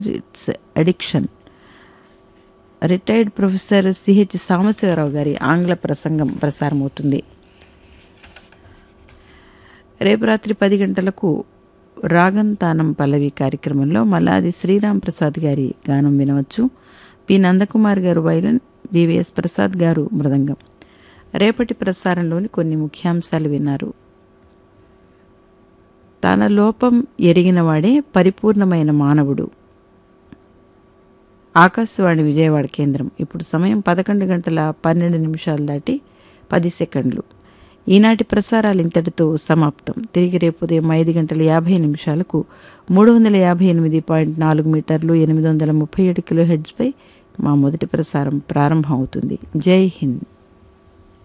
it's addiction retired professor CH Sambasivarao గారి ఆంగ్ల ప్రసంగం ప్రసారమవుతుంది రేపు రాత్రి పది గంటలకు రాగంతానం పల్లవి కార్యక్రమంలో మల్లాది శ్రీరామ్ ప్రసాద్ గారి గానం వినవచ్చు పి నందకుమార్ గారు వైలన్ బివిఎస్ ప్రసాద్ గారు మృదంగం రేపటి ప్రసారంలోని కొన్ని ముఖ్యాంశాలు విన్నారు తన లోపం ఎరిగినవాడే పరిపూర్ణమైన మానవుడు ఆకాశవాణి విజయవాడ కేంద్రం ఇప్పుడు సమయం పదకొండు గంటల పన్నెండు నిమిషాలు దాటి పది సెకండ్లు ఈనాటి ప్రసారాలు ఇంతటితో సమాప్తం తిరిగి రేపు ఉదయం ఐదు గంటల యాభై నిమిషాలకు మూడు వందల యాభై ఎనిమిది పాయింట్ నాలుగు మీటర్లు ఎనిమిది వందల ముప్పై ఏడు కిలో హెడ్స్పై మా మొదటి ప్రసారం ప్రారంభం అవుతుంది జై హింద్